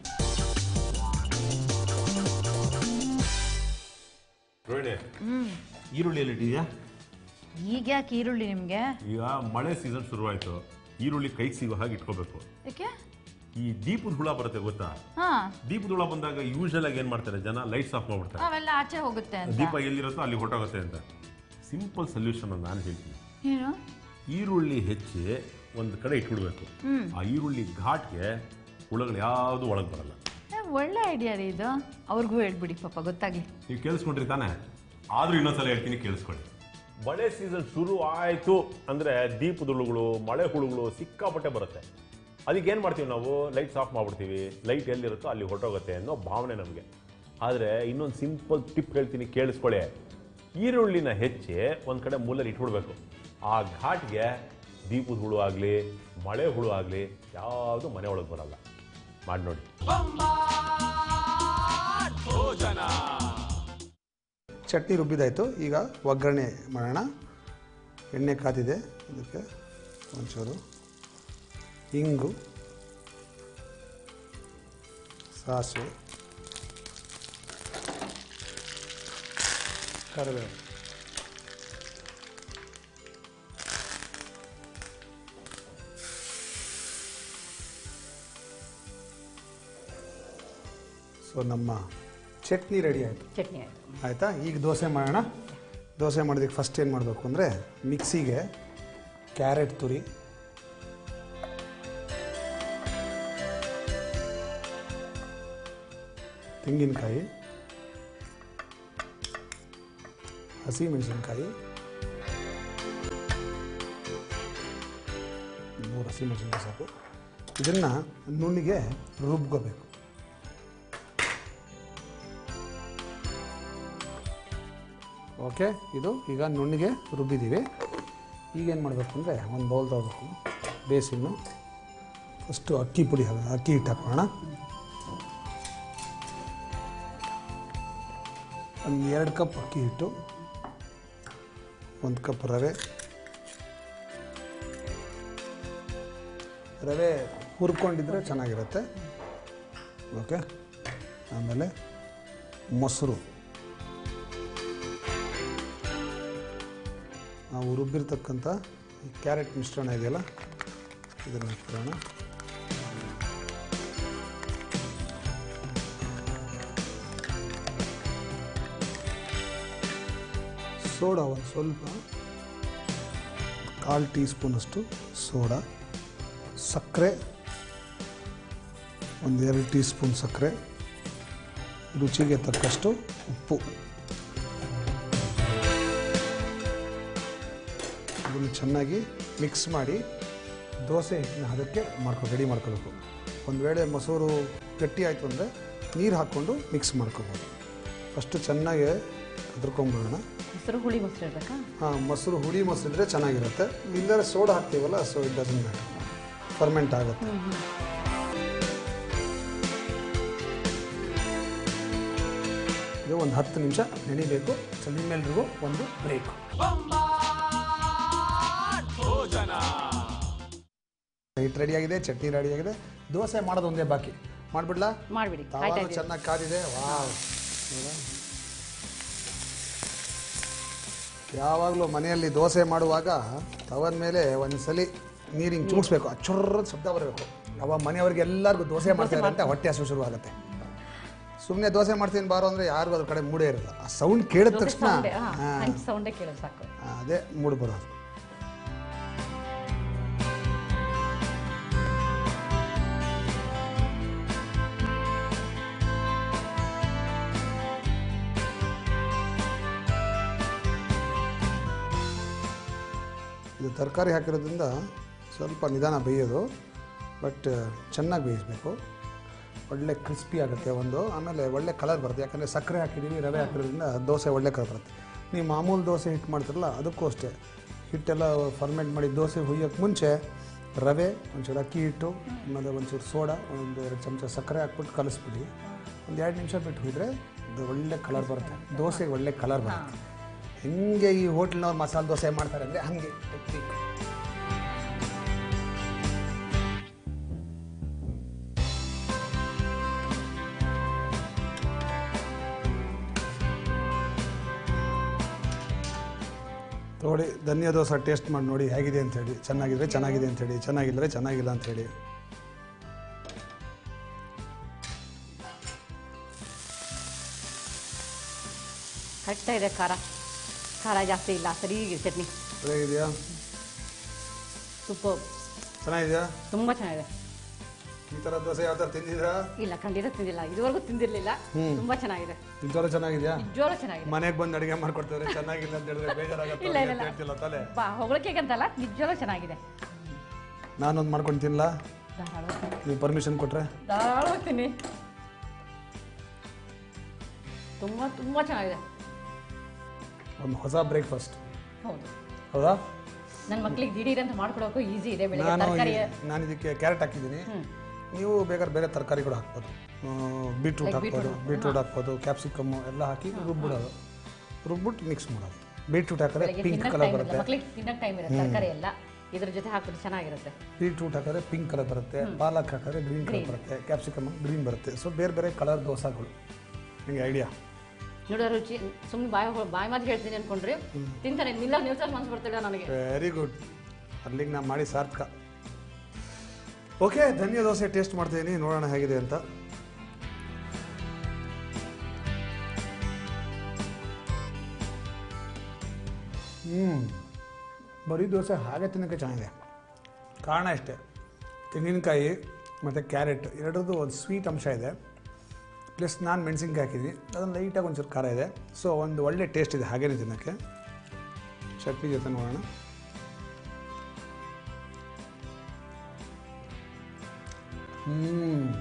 ರೋಹಿಣಿ ಈರುಳ್ಳಿ ಇದೆಯಾ
ಈಗ ಯಾಕೆ ಈರುಳ್ಳಿ ನಿಮಗೆ
ಈಗ ಮಳೆ ಸೀಸನ್ ಶುರುವಾಯ್ತು ಈರುಳ್ಳಿ ಕೈಗೆ ಸಿಗೋ ಹಾಗೆ ಇಟ್ಕೋಬೇಕು
ಯಾಕೆ
ಈ ದೀಪದ ಹುಳ ಬರುತ್ತೆ ಗೊತ್ತಾ
ಹಾ
ದೀಪದ ಹುಳ ಬಂದಾಗ ಯೂಶಲ್ ಆಗಿ ಏನ್ ಮಾಡ್ತಾರೆ ಜನ ಲೈಟ್ಸ್ ಆಫ್ ಮಾಡ್ಬಿಡ್ತಾರೆ
ಅವೆಲ್ಲ ಆಚೆ ಹೋಗುತ್ತೆ ಅಂತ
ದೀಪ ಎಲ್ಲಿರುತ್ತೋ ಅಲ್ಲಿ ಹೊಟ್ಟೋಗುತ್ತೆ ಅಂತ ಸಿಂಪಲ್ ಸೊಲ್ಯೂಷನ್ ಅಂತ ನಾನು ಹೇಳ್ತೀನಿ
ಏನು
ಈರುಳ್ಳಿ ಹೆಚ್ಚಿ ಒಂದು ಕಡೆ ಇಟ್ಬಿಡ್ಬೇಕು ಆ ಈರುಳ್ಳಿ ಘಾಟ್ಗೆ ಹುಳಗಳು ಯಾವುದು ಒಳಗೆ ಬರಲ್ಲ
ಏ, ಒಳ್ಳೆ ಐಡಿಯಾ ರೀ ಇದು ಅವ್ರಿಗೂ ಹೇಳ್ಬಿಡಿ ಪಾಪ ಗೊತ್ತಾಗ್ಲಿ
ನೀವು ಕೇಳಿಸ್ಕೊಂಡ್ರಿ ತಾನೆ ಆದ್ರೂ ಇನ್ನೊಂದ್ಸಲ ಹೇಳ್ತೀನಿ ಕೇಳಿಸ್ಕೊಳ್ಳಿ ಮಳೆ ಸೀಸನ್ ಶುರು ಆಯಿತು ಅಂದರೆ ದೀಪದ ಹುಳುಗಳು ಮಳೆ ಹುಳುಗಳು ಸಿಕ್ಕಾಪಟ್ಟೆ ಬರುತ್ತೆ ಅದಕ್ಕೆ ಏನು ಮಾಡ್ತೀವಿ ನಾವು ಲೈಟ್ಸ್ ಆಫ್ ಮಾಡ್ಬಿಡ್ತೀವಿ ಲೈಟ್ ಎಲ್ಲಿರುತ್ತೋ ಅಲ್ಲಿ ಹೊರಟೋಗುತ್ತೆ ಅನ್ನೋ ಭಾವನೆ ನಮಗೆ ಆದರೆ ಇನ್ನೊಂದು ಸಿಂಪಲ್ ಟಿಪ್ ಹೇಳ್ತೀನಿ ಕೇಳಿಸ್ಕೊಳ್ಳಿ ಈರುಳ್ಳಿನ ಹೆಚ್ಚಿ ಒಂದು ಕಡೆ ಮೂಲಲ್ಲಿ ಇಟ್ಬಿಡ್ಬೇಕು ಆ ಘಾಟ್ಗೆ ದೀಪದ ಹುಳು ಆಗಲಿ ಮಳೆ ಹುಳು ಆಗಲಿ ಯಾವುದು ಮನೆ ಒಳಗೆ ಬರಲ್ಲ ಮಾಡಿ ನೋಡಿ
ಭೋಜನ
ಚಟ್ನಿ ರುಬ್ಬಿದಾಯಿತು ಈಗ ಒಗ್ಗರಣೆ ಮಾಡೋಣ ಎಣ್ಣೆ ಕಾದಿದೆ ಇದಕ್ಕೆ ಒಂಚೂರು ಇಂಗು ಸಾಸಿವೆ ಕರಿಬೇವು ಸೊ ನಮ್ಮ ಚಟ್ನಿ ರೆಡಿ ಆಯಿತು
ಚಟ್ನಿ ಆಯ್ತು
ಆಯಿತಾ ಈಗ ದೋಸೆ ಮಾಡೋಣ ದೋಸೆ ಮಾಡೋದಕ್ಕೆ ಫಸ್ಟ್ ಏನು ಮಾಡಬೇಕು ಅಂದರೆ ಮಿಕ್ಸಿಗೆ ಕ್ಯಾರೆಟ್ ತುರಿ ತೆಂಗಿನಕಾಯಿ ಹಸಿ ಮೆಣಸಿನ್ಕಾಯಿ ಮೂರು ಹಸಿ ಮೆಣಸಿನ್ಕಾಯಿ ಸಾಕು ಇದನ್ನು ನುಣ್ಣಿಗೆ ರುಬ್ಕೋಬೇಕು ಓಕೆ ಇದು ಈಗ ನುಣ್ಣಿಗೆ ರುಬ್ಬಿದ್ದೀವಿ ಈಗೇನು ಮಾಡಬೇಕು ಅಂದರೆ ಒಂದು ಬೌಲ್ ತಗೋಬೇಕು ಬೇಸಿನ್ನು ಫಸ್ಟು ಅಕ್ಕಿ ಪುಡಿ ಹಾಕ ಅಕ್ಕಿ ಹಿಟ್ಟು ಹಾಕೋಣ ಒಂದು ಎರಡು ಕಪ್ ಅಕ್ಕಿ ಹಿಟ್ಟು ಒಂದು ಕಪ್ ರವೆ ರವೆ ಹುರ್ಕೊಂಡಿದ್ರೆ ಚೆನ್ನಾಗಿರುತ್ತೆ ಓಕೆ ಆಮೇಲೆ ಮೊಸರು ನಾವು ರುಬ್ಬಿರ್ತಕ್ಕಂಥ ಈ ಕ್ಯಾರೆಟ್ ಮಿಶ್ರಣ ಇದೆಯಲ್ಲ ಇದನ್ನು ಹಾಕ್ಬಿಡೋಣ ಸೋಡಾ ಒಂದು ಸ್ವಲ್ಪ ಕಾಲು ಟೀ ಸ್ಪೂನಷ್ಟು ಸೋಡಾ ಸಕ್ಕರೆ ಒಂದು ಎರಡು ಟೀ ಸ್ಪೂನ್ ಸಕ್ಕರೆ ರುಚಿಗೆ ತಕ್ಕಷ್ಟು ಉಪ್ಪು ಇದನ್ನು ಚೆನ್ನಾಗಿ ಮಿಕ್ಸ್ ಮಾಡಿ ದೋಸೆ ಹಿಟ್ಟಿನ ಹದಕ್ಕೆ ಮಾಡ್ಕೊ ರೆಡಿ ಮಾಡ್ಕೋಬೇಕು ಒಂದು ವೇಳೆ ಮೊಸರು ಗಟ್ಟಿ ಆಯಿತು ಅಂದರೆ ನೀರು ಹಾಕ್ಕೊಂಡು ಮಿಕ್ಸ್ ಮಾಡ್ಕೋಬೋದು ಫಸ್ಟು ಚೆನ್ನಾಗಿ ಕದ್ರಕೊಂಬಿಡೋಣ
ಮೊಸರು ಹುಳಿ ಮೊಸರು ಇರ್ಬೇಕಾ
ಹಾಂ ಮೊಸರು ಹುಳಿ ಮೊಸರು ಇದ್ದರೆ ಚೆನ್ನಾಗಿರುತ್ತೆ ಇಲ್ಲದ್ರೆ ಸೋಡಾ ಹಾಕ್ತೀವಲ್ಲ so it doesn't matter ferment ಆಗುತ್ತೆ ಇದು ಒಂದು ಹತ್ತು ನಿಮಿಷ ನೆನಿಬೇಕು ಚಳಿ ಮೇಲ್ರಿಗೂ ಒಂದು ಬ್ರೇಕ್
ಭೋಜನ
ಹಿಟ್ಟು ರೆಡಿಯಾಗಿದೆ ಚಟ್ನಿ ರೆಡಿಯಾಗಿದೆ ದೋಸೆ ಮಾಡೋದು ಒಂದೇ ಬಾಕಿ ಮಾಡಿಬಿಡ್ಲಾ
ಮಾಡಿಬಿಡಿ ಕಾಯ್ತಾ
ತಾವಾನು
ಇದ್ದೀವಿ
ಚೆನ್ನಾಗಿ ಕಾದಿದೆ ವಾವ್ ನೋಡು. ಯಾವಾಗಲೂ ಮನೆಯಲ್ಲಿ ದೋಸೆ ಮಾಡುವಾಗ ತವನ ಮೇಲೆ ಒಂದು ಸಲ ನೀರಿಂಗ್ ಚೂಡಿಸ್ಬೇಕು ಅಚ್ಚುರ್ರದ ಶಬ್ದ ಬರಬೇಕು ಅವಾಗ ಮನೆಯವ್ರಿಗೆ ಎಲ್ಲರಿಗೂ ದೋಸೆ ಮಾಡ್ತಾರೆ ಅಂತ ಹೊಟ್ಟೆ ಹಸು ಶುರು ಆಗುತ್ತೆ ಸುಮ್ಮನೆ ದೋಸೆ ಮಾಡ್ತೀನಿ ಬಾರೋ ಅಂದರೆ ಯಾರಿಗೂ ಅದ್ರ ಕಡೆ ಮೂಡೇ ಇರಲ್ಲ ಆ ಸೌಂಡ್ ಕೇಳಿದ ತಕ್ಷಣ
ಸೌಂಡೇ
ಹಾ,
ಹಾಂ ಸೌಂಡೇ ಕೇಳೋದು ಸಾಕು
ಅದೇ ಮೂಡ್ ಬರೋದು ಇದು ತರಕಾರಿ ಹಾಕಿರೋದ್ರಿಂದ ಸ್ವಲ್ಪ ನಿಧಾನ ಬೇಯೋದು ಬಟ್ ಚೆನ್ನಾಗಿ ಬೇಯಿಸಬೇಕು ಒಳ್ಳೆ ಕ್ರಿಸ್ಪಿ ಆಗುತ್ತೆ ಒಂದು ಆಮೇಲೆ ಒಳ್ಳೆ ಕಲರ್ ಬರುತ್ತೆ ಯಾಕಂದರೆ ಸಕ್ಕರೆ ಹಾಕಿದ್ದೀವಿ ರವೆ ಹಾಕಿರೋದ್ರಿಂದ ದೋಸೆ ಒಳ್ಳೆ ಕಲರ್ ಬರುತ್ತೆ ನೀವು ಮಾಮೂಲು ದೋಸೆ ಹಿಟ್ಟು ಮಾಡ್ತಿರಲ್ಲ ಅದಕ್ಕೂ ಅಷ್ಟೇ ಹಿಟ್ಟೆಲ್ಲ ಫರ್ಮೆಂಟ್ ಮಾಡಿ ದೋಸೆ ಹುಯ್ಯೋಕ್ಕೆ ಮುಂಚೆ ರವೆ ಒಂಚೂರು ಅಕ್ಕಿ ಹಿಟ್ಟು ಆಮೇಲೆ ಒಂಚೂರು ಸೋಡಾ ಒಂದು ಎರಡು ಚಮಚ ಸಕ್ಕರೆ ಹಾಕ್ಬಿಟ್ಟು ಕಲಿಸ್ಬಿಡಿ ಒಂದು ಎರಡು ನಿಮಿಷ ಬಿಟ್ಟು ಹುಯ್ದ್ರೆ ಅದು ಒಳ್ಳೆ ಕಲರ್ ಬರುತ್ತೆ ದೋಸೆಗೆ ಒಳ್ಳೆ ಕಲರ್ ಬರುತ್ತೆ ಹೆಂಗೆ ಈ ಹೋಟ್ಲ್ನವ್ರು ಮಸಾಲೆ ದೋಸೆ ಮಾಡ್ತಾರೆ ಅಂದರೆ ಹಾಗೆ ಟೆಕ್ನಿಕ್ ನೋಡಿ ಧನ್ಯ ದೋಸೆ ಟೇಸ್ಟ್ ಮಾಡಿ ನೋಡಿ ಹೇಗಿದೆ ಅಂಥೇಳಿ ಚೆನ್ನಾಗಿದ್ರೆ ಚೆನ್ನಾಗಿದೆ ಅಂಥೇಳಿ ಚೆನ್ನಾಗಿಲ್ಲರೆ ಚೆನ್ನಾಗಿಲ್ಲ ಅಂಥೇಳಿ
ಕರೆಕ್ಟಾಗಿ ಇದೆ ಖಾರ ಖಾರ ಜಾಸ್ತಿ ಇಲ್ಲ ಸರಿ ಚಟ್ನಿ
ಹೇಗಿದೆಯಾ
ಸೂಪರ್
ಚೆನ್ನಾಗಿದೆಯಾ
ತುಂಬ ಚೆನ್ನಾಗಿದೆ
ಈ ಥರ ದೋಸೆ ಯಾವ ಥರ ತಿಂದಿದ್ದೀರಾ
ಇಲ್ಲ ಖಂಡಿತ ತಿಂದಿಲ್ಲ ಇದುವರೆಗೂ ತಿಂದಿರಲಿಲ್ಲ ತುಂಬ ಚೆನ್ನಾಗಿದೆ
ನಿಜವಾಗ್ಲೂ ಚೆನ್ನಾಗಿದೆಯಾ
ನಿಜವಾಗ್ಲೂ ಚೆನ್ನಾಗಿದೆ
ಮನೆಗೆ ಬಂದು ಅಡುಗೆ ಮಾಡ್ಕೊಡ್ತಾರೆ ಚೆನ್ನಾಗಿಲ್ಲ ಅಂತ ಹೇಳಿದ್ರೆ ಬೇಜಾರಾಗುತ್ತೆ
ಇಲ್ಲ, ಇಲ್ಲ,
ಅಂತ
ಇಲ್ಲ.
ಹೇಳ್ತಿಲ್ಲ ತಲೆ
ಬಾ ಹೊಗಳಕ್ಕೆ ಅಂತಲ್ಲ ನಿಜವಾಗ್ಲೂ ಚೆನ್ನಾಗಿದೆ
ನಾನೊಂದು ಮಾಡ್ಕೊಂಡು ತಿನ್ನಲ್ಲ
ಧಾರಾಳ
ನೀವು ಪರ್ಮಿಷನ್ ಕೊಟ್ಟರೆ
ಧಾರಾಳವಾಗಿ ತಿನ್ನಿ ತುಂಬ ತುಂಬ ಚೆನ್ನಾಗಿದೆ
ಒಂದು ಹೊಸ ಬ್ರೇಕ್ಫಾಸ್ಟ್
ಹೌದು
ಹೌದಾ
ನನ್ನ ಮಕ್ಳಿಗೆ ದಿಢೀರ್ ಅಂತ ಮಾಡ್ಕೊಡೋಕ್ಕೂ ಈಸಿ ಇದೆ ಬೆಳಿಗ್ಗೆ
ನಾನು
ತರಕಾರಿ
ಈ- ನಾನು ಇದಕ್ಕೆ ಕ್ಯಾರೆಟ್ ಹಾಕಿದ್ದೀನಿ ನೀವು ಬೇಕಾದ್ರೆ ಬೇರೆ ತರಕಾರಿಗಳು ಹಾಕ್ಬೋದು ಬೀಟ್ರೂಟ್
Like
ಹಾಕ್ಬೋದು
beetroot.
ಬೀಟ್ರೂಟ್ ಹಾಕ್ಬೋದು ಕ್ಯಾಪ್ಸಿಕಮ್ಮು ಎಲ್ಲ ಹಾಕಿ ರುಬ್ಬಿಡೋದು ರುಬ್ಬಿಟ್ಟು ಮಿಕ್ಸ್ ಮಾಡೋದು ಬೀಟ್ರೂಟ್ ಹಾಕಿದ್ರೆ
ಬೆಳಿಗ್ಗೆ
ಪಿಂಕ್
ತಿನ್ನಕ್ಕೆ
ಕಲರ್
ಟೈಮ್
ಬರುತ್ತೆ
ಮಕ್ಳಿಗೆ ತಿನ್ನಕ್ಕೆ ಟೈಮ್ ಇರುತ್ತೆ ತರಕಾರಿ ಎಲ್ಲ ಇದ್ರ ಜೊತೆ ಹಾಕ್ಬಿಟ್ಟು ಚೆನ್ನಾಗಿರುತ್ತೆ
ಬೀಟ್ರೂಟ್ ಹಾಕಿದ್ರೆ ಪಿಂಕ್ ಕಲರ್ ಬರುತ್ತೆ ಪಾಲಕ್ ಹಾಕಿದ್ರೆ ಗ್ರೀನ್ ಕಲರ್ ಬರುತ್ತೆ ಕ್ಯಾಪ್ಸಿಕಮ್ ಗ್ರೀನ್ ಬರುತ್ತೆ ಸೊ ಬೇರೆ ಬೇರೆ ಕಲರ್ ದೋಸೆಗಳು ನಿಮಗೆ ಐಡಿಯಾ
ನೋಡೋ ರುಚಿ ಸುಮ್ಮನೆ ಬಾಯಿ ಹೊ- ಬಾಯಿ ಮಾತು ಹೇಳ್ತೀನಿ ಅನ್ಕೊಂಡ್ರಿ ತಿಂತಾನೆ ನಿಲ್ಲ ನಿಲ್ಸಲ್ಲಿ ಮನ್ಸು ಬರ್ತಿಲ್ಲ ನನಗೆ
ವೆರಿ ಗುಡ್ ಅಲ್ಲಿಗೆ ನಾನು ಮಾಡಿ ಸಾರ್ಥಕ ಓಕೆ ಧನ್ಯ ದೋಸೆ ಟೇಸ್ಟ್ ಮಾಡ್ತೀನಿ ನೋಡೋಣ ಹೇಗಿದೆ ಅಂತ ಹ್ಞೂ ಬರೀ ದೋಸೆ ಹಾಗೆ ತಿನ್ನೋಕ್ಕೆ ಚೆನ್ನಾಗಿದೆ ಕಾರಣ ಇಷ್ಟೇ ತೆಂಗಿನಕಾಯಿ ಮತ್ತು ಕ್ಯಾರೆಟ್ ಎರಡರದ್ದು ಒಂದು ಸ್ವೀಟ್ ಅಂಶ ಇದೆ ಪ್ಲಸ್ ನಾನು ಮೆಣಸಿನ್ಕಾಯಿ ಹಾಕಿದ್ವಿ ಅದನ್ನು ಲೈಟಾಗಿ ಒಂಚೂರು ಖಾರ ಇದೆ ಸೊ ಒಂದು ಒಳ್ಳೆ ಟೇಸ್ಟ್ ಇದೆ ಹಾಗೇನೆ ತಿನ್ನೋಕ್ಕೆ ಚಟ್ನಿ ಜೊತೆ ನೋಡೋಣ ಹ್ಮ್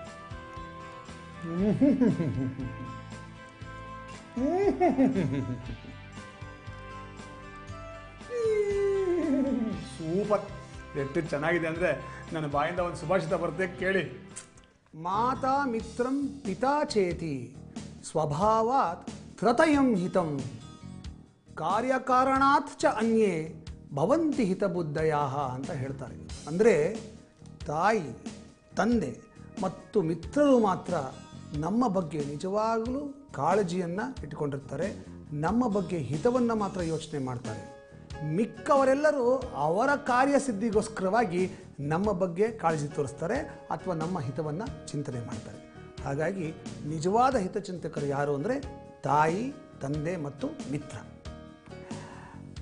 ಸೂಪರ್ ಎಷ್ಟು ಚೆನ್ನಾಗಿದೆ ಅಂದರೆ ನನ್ನ ಬಾಯಿಂದ ಒಂದು ಸುಭಾಷಿತ ಬರುತ್ತೆ ಕೇಳಿ ಮಾತಾ ಮಿತ್ರಂ ಪಿತಾ ಚೇತಿ ಸ್ವಭಾವಾತ್ ತ್ರತಯಂ ಹಿತಂ ಕಾರ್ಯಕಾರಣಾತ್ ಚ ಅನ್ಯೇ ಭವಂತಿ ಹಿತಬುದ್ಧಯ ಅಂತ ಹೇಳ್ತಾರೆ ಅಂದರೆ ತಾಯಿ ತಂದೆ ಮತ್ತು ಮಿತ್ರರು ಮಾತ್ರ ನಮ್ಮ ಬಗ್ಗೆ ನಿಜವಾಗಲೂ ಕಾಳಜಿಯನ್ನು ಇಟ್ಕೊಂಡಿರ್ತಾರೆ ನಮ್ಮ ಬಗ್ಗೆ ಹಿತವನ್ನು ಮಾತ್ರ ಯೋಚನೆ ಮಾಡ್ತಾರೆ ಮಿಕ್ಕವರೆಲ್ಲರೂ ಅವರ ಕಾರ್ಯಸಿದ್ಧಿಗೋಸ್ಕರವಾಗಿ ನಮ್ಮ ಬಗ್ಗೆ ಕಾಳಜಿ ತೋರಿಸ್ತಾರೆ ಅಥವಾ ನಮ್ಮ ಹಿತವನ್ನು ಚಿಂತನೆ ಮಾಡ್ತಾರೆ ಹಾಗಾಗಿ ನಿಜವಾದ ಹಿತಚಿಂತಕರು ಯಾರು ಅಂದರೆ ತಾಯಿ ತಂದೆ ಮತ್ತು ಮಿತ್ರ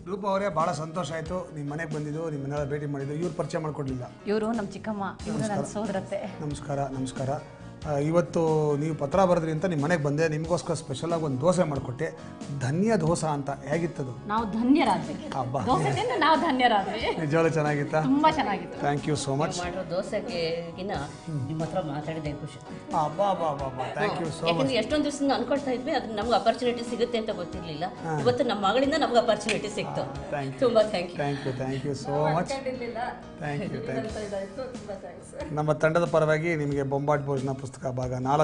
ರೂಪ ಅವರೇ ಭಾಳ ಸಂತೋಷ ಆಯಿತು ನಿಮ್ಮ ಮನೆಗೆ ಬಂದಿದ್ದು ನಿಮ್ಮನ್ನೆಲ್ಲ ಭೇಟಿ ಮಾಡಿದ್ದು ಇವ್ರು ಪರಿಚಯ ಮಾಡಿಕೊಡ್ಲಿಲ್ಲ
ಇವರು ನಮ್ಮ ಚಿಕ್ಕಮ್ಮ ಇವರು ನನ್ನ ಸೋದರತ್ತೆ
ನಮಸ್ಕಾರ ನಮಸ್ಕಾರ ಆ, ಇವತ್ತು ನೀವು ಪತ್ರ ಬರೆದ್ರಿ ಅಂತ ನಿಮ್ಮ ಮನೆಗೆ ಬಂದೆ ನಿಮಗೋಸ್ಕರ ಸ್ಪೆಷಲಾಗಿ ಒಂದು ದೋಸೆ ಮಾಡಿಕೊಟ್ಟೆ ಧನ್ಯ ದೋಸೆ ಅಂತ ಹೇಗಿತ್ತದು
ನಾವು ಧನ್ಯರಾದ್ವಿ
ಹಬ್ಬ
ದೋಸೆ ತಿಂದು ನಾವು ಧನ್ಯರಾದ್ವಿ
ನಿಜವಾಗ್ಲೂ ಚೆನ್ನಾಗಿತ್ತಾ
ತುಂಬಾ ಚೆನ್ನಾಗಿತ್ತು
ಥ್ಯಾಂಕ್ ಯು ಸೋ ಮಚ್
ಮಾಡಿರೋ ದೋಸೆಗೆಗಿನ ನಿಮ್ಮ ಹತ್ರ ಮಾತಾಡಿದೆ ಖುಷಿ
ಅಬ್ಬಾ ಬಾ ಬಾ ಬಾ ಥ್ಯಾಂಕ್ ಯು ಸೋ ಮಚ್
ಯಾಕಂದ್ರೆ ಎಷ್ಟೊಂದು ದಿವಸ ಅನ್ಕೊಳ್ತಾ ಇದ್ವಿ ಅದ್ರ ನಮ್ಗೆ ಅಪರ್ಚುನಿಟಿ ಸಿಗುತ್ತೆ ಅಂತ ಗೊತ್ತಿರ್ಲಿಲ್ಲ ಇವತ್ತು ನಮ್ಮ ಮಗಳಿಂದ ನಮ್ಗೆ ಅಪರ್ಚುನಿಟಿ ಸಿಕ್ತು
Thank you.
ತುಂಬಾ thank you
thank you thank you so much thank you thank you ನಮ್ಮ ತಂಡದ ಪರವಾಗಿ ನಿಮಗೆ ಬೊಂಬಾಟ್ ಭೋಜನ ಪುಸ್ತಕ ಭಾಗ ನಾಲ್ಕು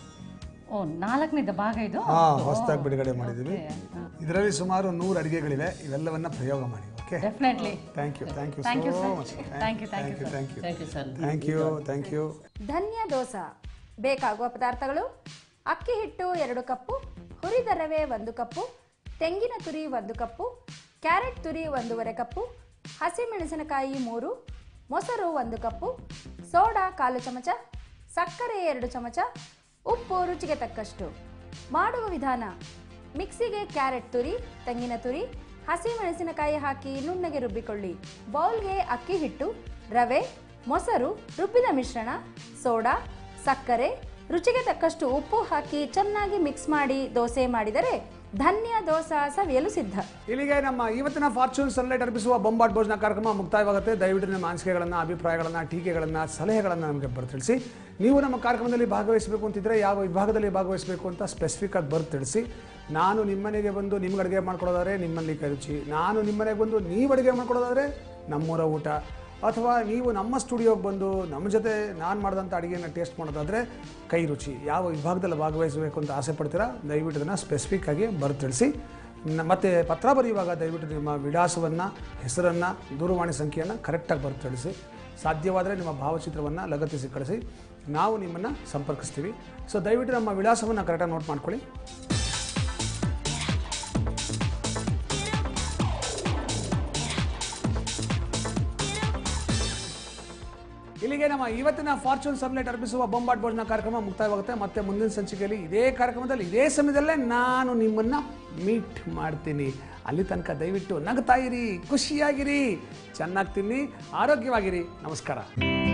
ಓ ನಾಲ್ಕನೇದ ಭಾಗ ಇದು
ಹಾಂ ಹೊಸದಾಗಿ ಬಿಡುಗಡೆ ಮಾಡಿದ್ದೀವಿ ಇದರಲ್ಲಿ ಸುಮಾರು ನೂರು ಅಡುಗೆಗಳಿವೆ ಇವೆಲ್ಲವನ್ನ ಪ್ರಯೋಗ ಮಾಡಿ okay
definitely
thank you thank you
Thank you,
so
sir.
Much
Thank you, thank
thank you thank you
thank you sir
thank you thank you
ಧನ್ಯ ದೋಸಾ ಬೇಕಾಗುವ ಪದಾರ್ಥಗಳು ಅಕ್ಕಿ ಹಿಟ್ಟು ಎರಡು ಕಪ್ಪು ಹುರಿದ ರವೆ ಒಂದು ಕಪ್ಪು ತೆಂಗಿನ ತುರಿ ಒಂದು ಕಪ್ಪು ಕ್ಯಾರೆಟ್ ತುರಿ ಒಂದೂವರೆ ಕಪ್ಪು ಹಸಿಮೆಣಸಿನಕಾಯಿ ಮೂರು ಮೊಸರು ಒಂದು ಕಪ್ಪು ಸೋಡಾ ಕಾಲು ಚಮಚ ಸಕ್ಕರೆ ಎರಡು ಚಮಚ ಉಪ್ಪು ರುಚಿಗೆ ತಕ್ಕಷ್ಟು ಮಾಡುವ ವಿಧಾನ ಮಿಕ್ಸಿಗೆ ಕ್ಯಾರೆಟ್ ತುರಿ ತೆಂಗಿನ ತುರಿ ಹಸಿ ಮೆಣಸಿನಕಾಯಿ ಹಾಕಿ ನುಣ್ಣಗೆ ರುಬ್ಬಿಕೊಳ್ಳಿ ಬೌಲ್ಗೆ ಅಕ್ಕಿ ಹಿಟ್ಟು ರವೆ ಮೊಸರು ರುಬ್ಬಿದ ಮಿಶ್ರಣ ಸೋಡಾ ಸಕ್ಕರೆ ರುಚಿಗೆ ತಕ್ಕಷ್ಟು ಉಪ್ಪು ಹಾಕಿ ಚೆನ್ನಾಗಿ ಮಿಕ್ಸ್ ಮಾಡಿ ದೋಸೆ ಮಾಡಿದರೆ ಧನ್ಯ ದೋಸಾ ಸವಿಯಲು ಸಿದ್ಧ
ಇಲ್ಲಿಗೆ ನಮ್ಮ ಇವತ್ತಿನ ಫಾರ್ಚೂನ್ ಸನ್ಲೈಟ್ ಅರ್ಪಿಸುವ ಬೊಂಬಾಟ್ ಭೋಜನ ಕಾರ್ಯಕ್ರಮ ಮುಕ್ತಾಯವಾಗುತ್ತೆ ದಯವಿಟ್ಟು ನಿಮ್ಮ ಅನಿಸಿಕೆಗಳನ್ನು ಅಭಿಪ್ರಾಯಗಳನ್ನು ಟೀಕೆಗಳನ್ನು ಸಲಹೆಗಳನ್ನು ನಮಗೆ ಬರೆದು ತಿಳಿಸಿ ನೀವು ನಮ್ಮ ಕಾರ್ಯಕ್ರಮದಲ್ಲಿ ಭಾಗವಹಿಸಬೇಕು ಅಂತಿದ್ರೆ ಯಾವ ವಿಭಾಗದಲ್ಲಿ ಭಾಗವಹಿಸಬೇಕು ಅಂತ ಸ್ಪೆಸಿಫಿಕ್ ಆಗಿ ಬರೆದು ತಿಳಿಸಿ ನಾನು ನಿಮ್ಮನೆಗೆ ಬಂದು ನಿಮ್ಗೆ ಅಡುಗೆ ಮಾಡ್ಕೊಡೋದಾದ್ರೆ ನಿಮ್ಮಲ್ಲಿ ಕೈ ರುಚಿ ನಾನು ನಿಮ್ಮನೆಗೆ ಬಂದು ನೀವು ಅಡುಗೆ ಮಾಡ್ಕೊಡೋದಾದ್ರೆ ನಮ್ಮೂರ ಊಟ ಅಥವಾ ನೀವು ನಮ್ಮ ಸ್ಟುಡಿಯೋಗೆ ಬಂದು ನಮ್ಮ ಜೊತೆ ನಾನು ಮಾಡಿದಂಥ ಅಡುಗೆನ ಟೇಸ್ಟ್ ಮಾಡೋದಾದರೆ ಕೈ ರುಚಿ ಯಾವ ವಿಭಾಗದಲ್ಲಿ ಭಾಗವಹಿಸಬೇಕು ಅಂತ ಆಸೆ ಪಡ್ತೀರಾ ದಯವಿಟ್ಟು ಇದನ್ನು ಸ್ಪೆಸಿಫಿಕ್ ಆಗಿ ಬರೆದು ತಿಳಿಸಿ ನ- ಮತ್ತೆ ಪತ್ರ ಬರೆಯುವಾಗ ದಯವಿಟ್ಟು ನಿಮ್ಮ ವಿಳಾಸವನ್ನು ಹೆಸರನ್ನು ದೂರವಾಣಿ ಸಂಖ್ಯೆಯನ್ನು ಕರೆಕ್ಟಾಗಿ ಬರೆದು ತಿಳಿಸಿ ಸಾಧ್ಯವಾದರೆ ನಿಮ್ಮ ಭಾವಚಿತ್ರವನ್ನು ಲಗತ್ತಿಸಿ ಕಳಿಸಿ ನಾವು ನಿಮ್ಮನ್ನು ಸಂಪರ್ಕಿಸ್ತೀವಿ ಸೊ ದಯವಿಟ್ಟು ನಮ್ಮ ವಿಳಾಸವನ್ನು ಕರೆಕ್ಟಾಗಿ ನೋಟ್ ಮಾಡ್ಕೊಳ್ಳಿ ಇಲ್ಲಿಗೆ ನಮ್ಮ ಇವತ್ತಿನ ಫಾರ್ಚೂನ್ ಸಬ್ಲೆಟ್ ಅರ್ಪಿಸುವ ಬೊಂಬಾಟ್ ಭೋಜನ ಕಾರ್ಯಕ್ರಮ ಮುಕ್ತಾಯವಾಗುತ್ತೆ ಮತ್ತೆ ಮುಂದಿನ ಸಂಚಿಕೆಯಲ್ಲಿ ಇದೇ ಕಾರ್ಯಕ್ರಮದಲ್ಲಿ ಇದೇ ಸಮಯದಲ್ಲೇ ನಾನು ನಿಮ್ಮನ್ನ ಮೀಟ್ ಮಾಡ್ತೀನಿ ಅಲ್ಲಿ ತನಕ ದಯವಿಟ್ಟು ನಗ್ತಾ ಇರಿ ಖುಷಿಯಾಗಿರಿ ಚೆನ್ನಾಗಿ ತಿನ್ನಿ ಆರೋಗ್ಯವಾಗಿರಿ ನಮಸ್ಕಾರ